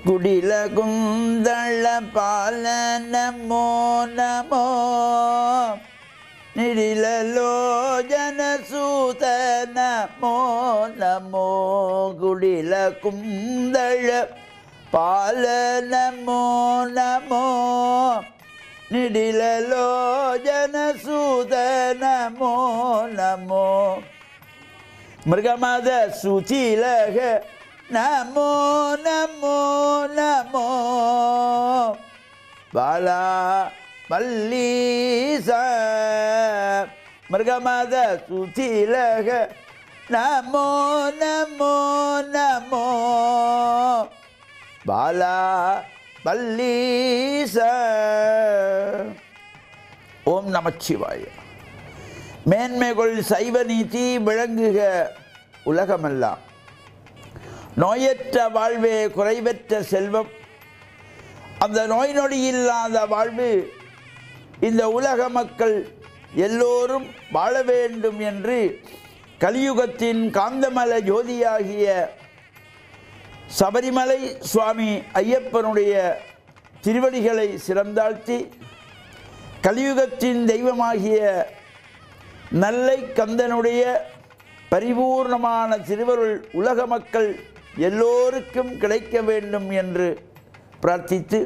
குடில குந்தள பால நமோ நமோ நிடிலோஜன சூத நமோ நமோ குடில குந்தள பால நமோ நமோ நிடிலோஜன சூத நமோ நமோ மிருகமத சுச்சிலக நமோ நமோ நமோ பாலா மல்லீச மிருகமத சுச்சிலக நமோ நமோ நமோ பாலா மல்லீச ஓம் நமச்சிவாய மேன்மைகள் சைவ நீதி விளங்குக உலகமெல்லாம் நோயற்ற வாழ்வே குறைவற்ற செல்வம் அந்த நோய் நொடி இல்லாத வாழ்வு இந்த உலக மக்கள் எல்லோரும் வாழ வேண்டும் என்று கலியுகத்தின் காந்தமல ஜோதியாகிய சபரிமலை சுவாமி ஐயப்பனுடைய திருவடிகளை சிறந்தாழ்த்தி கலியுகத்தின் தெய்வமாகிய நல்லை கந்தனுடைய பரிபூர்ணமான திருவருள் உலக மக்கள் எல்லோருக்கும் கிடைக்க வேண்டும் என்று பிரார்த்தித்து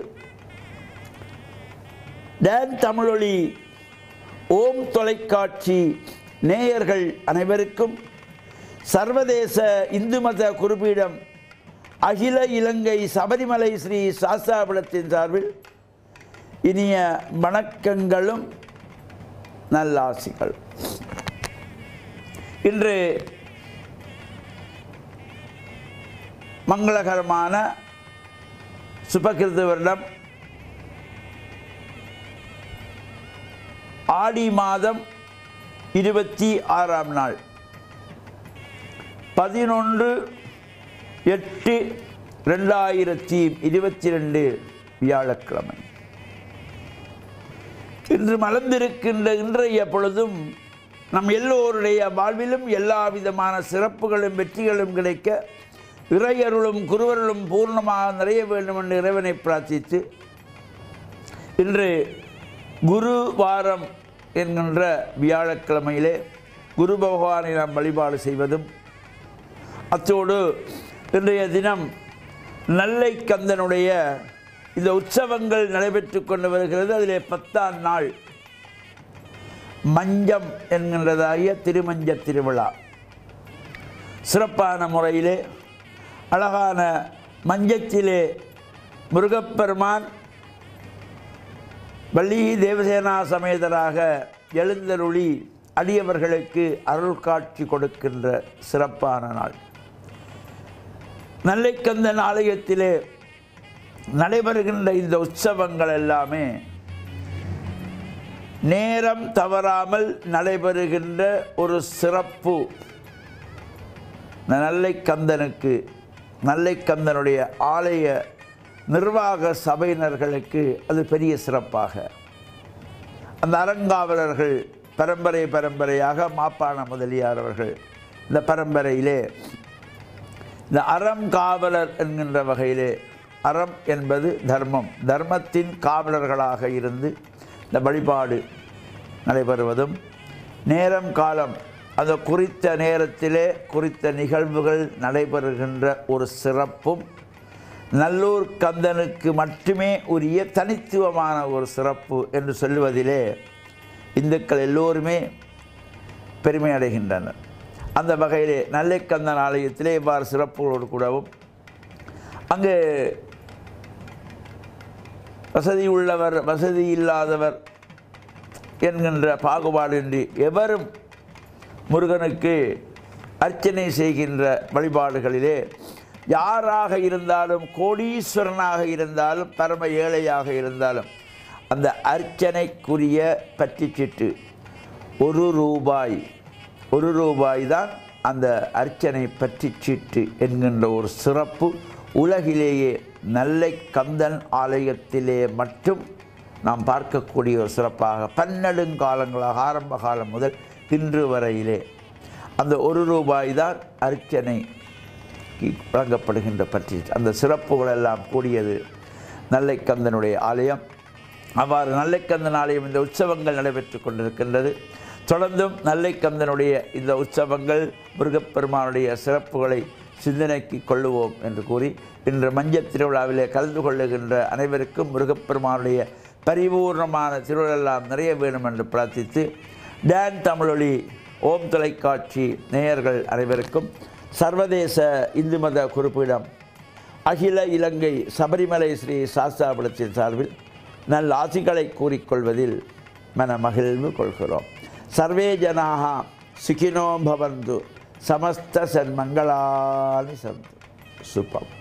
டேன் தமிழொலி ஓம் தொலைக்காட்சி நேயர்கள் அனைவருக்கும் சர்வதேச இந்து மத குறிப்பீடம் அகில இலங்கை சபரிமலை ஸ்ரீ சாஸ்தாபுரத்தின் சார்பில் இனிய வணக்கங்களும் நல்லாசிகள் இன்று மங்களகரமான சுபகிருத வருடம் ஆடி மாதம் இருபத்தி ஆறாம் நாள் பதினொன்று எட்டு ரெண்டாயிரத்தி இருபத்தி ரெண்டு வியாழக்கிழமை இன்று மலர்ந்திருக்கின்ற இன்றைய பொழுதும் நம் எல்லோருடைய வாழ்விலும் எல்லா விதமான சிறப்புகளும் வெற்றிகளும் கிடைக்க இறையருளும் குருவருளும் பூர்ணமாக நிறைய வேண்டும் என்று இறைவனை பிரார்த்தித்து இன்று குரு வாரம் என்கின்ற வியாழக்கிழமையிலே குரு பகவானை நாம் வழிபாடு செய்வதும் அத்தோடு இன்றைய தினம் நல்லை கந்தனுடைய இந்த உற்சவங்கள் நடைபெற்று கொண்டு வருகிறது அதிலே பத்தாம் நாள் மஞ்சம் என்கின்றதாகிய திருமஞ்ச திருவிழா சிறப்பான முறையிலே அழகான மஞ்சத்திலே முருகப்பெருமான் வள்ளி தேவசேனா சமேதராக எழுந்தருளி அடியவர்களுக்கு அருள் காட்சி கொடுக்கின்ற சிறப்பான நாள் நல்லைக்கந்தன் ஆலயத்திலே நடைபெறுகின்ற இந்த உற்சவங்கள் எல்லாமே நேரம் தவறாமல் நடைபெறுகின்ற ஒரு சிறப்பு இந்த நல்லைக்கந்தனுக்கு நல்லைக்கந்தனுடைய ஆலய நிர்வாக சபையினர்களுக்கு அது பெரிய சிறப்பாக அந்த அறங்காவலர்கள் பரம்பரை பரம்பரையாக மாப்பான முதலியார் அவர்கள் இந்த பரம்பரையிலே இந்த அறம் காவலர் என்கின்ற வகையிலே அறம் என்பது தர்மம் தர்மத்தின் காவலர்களாக இருந்து இந்த வழிபாடு நடைபெறுவதும் நேரம் காலம் அந்த குறித்த நேரத்திலே குறித்த நிகழ்வுகள் நடைபெறுகின்ற ஒரு சிறப்பும் நல்லூர் கந்தனுக்கு மட்டுமே உரிய தனித்துவமான ஒரு சிறப்பு என்று சொல்லுவதிலே இந்துக்கள் எல்லோருமே பெருமை அடைகின்றனர் அந்த வகையிலே நல்லைக்கந்தன் ஆலயத்திலே இவ்வாறு சிறப்புகளோடு கூடவும் அங்கு வசதி உள்ளவர் வசதி இல்லாதவர் என்கின்ற பாகுபாடின்றி எவரும் முருகனுக்கு அர்ச்சனை செய்கின்ற வழிபாடுகளிலே யாராக இருந்தாலும் கோடீஸ்வரனாக இருந்தாலும் பரம ஏழையாக இருந்தாலும் அந்த அர்ச்சனைக்குரிய பற்றிச்சிட்டு ஒரு ரூபாய் ஒரு ரூபாய் தான் அந்த அர்ச்சனை பற்றிச்சீட்டு என்கின்ற ஒரு சிறப்பு உலகிலேயே நல்லை கந்தன் ஆலயத்திலே மட்டும் நாம் பார்க்கக்கூடிய ஒரு சிறப்பாக பன்னெடுங்காலங்களாக ஆரம்ப காலம் முதல் இன்று வரையிலே அந்த ஒரு ரூபாய் தான் அர்ச்சனை நோக்கி வழங்கப்படுகின்ற பற்றி அந்த சிறப்புகள் எல்லாம் கூடியது நல்லைக்கந்தனுடைய ஆலயம் அவ்வாறு நல்லைக்கந்தன் ஆலயம் இந்த உற்சவங்கள் நடைபெற்று கொண்டிருக்கின்றது தொடர்ந்தும் நல்லைக்கந்தனுடைய இந்த உற்சவங்கள் முருகப்பெருமானுடைய சிறப்புகளை சிந்தனைக்கு கொள்ளுவோம் என்று கூறி இன்று மஞ்சள் திருவிழாவிலே கலந்து கொள்ளுகின்ற அனைவருக்கும் முருகப்பெருமானுடைய பரிபூர்ணமான திருவிழெல்லாம் நிறைய வேணும் என்று பிரார்த்தித்து டான் தமிழொலி ஓம் தொலைக்காட்சி நேயர்கள் அனைவருக்கும் சர்வதேச இந்து மத குறிப்பிடம் அகில இலங்கை சபரிமலை ஸ்ரீ சாஸ்தாபுரத்தின் சார்பில் நல் ஆசிகளை கூறிக்கொள்வதில் மன மகிழ்வு கொள்கிறோம் சர்வே ஜனாக சுகினோ பவந்து சமஸ்த சன்மங்களானி சந்து சுப்பம்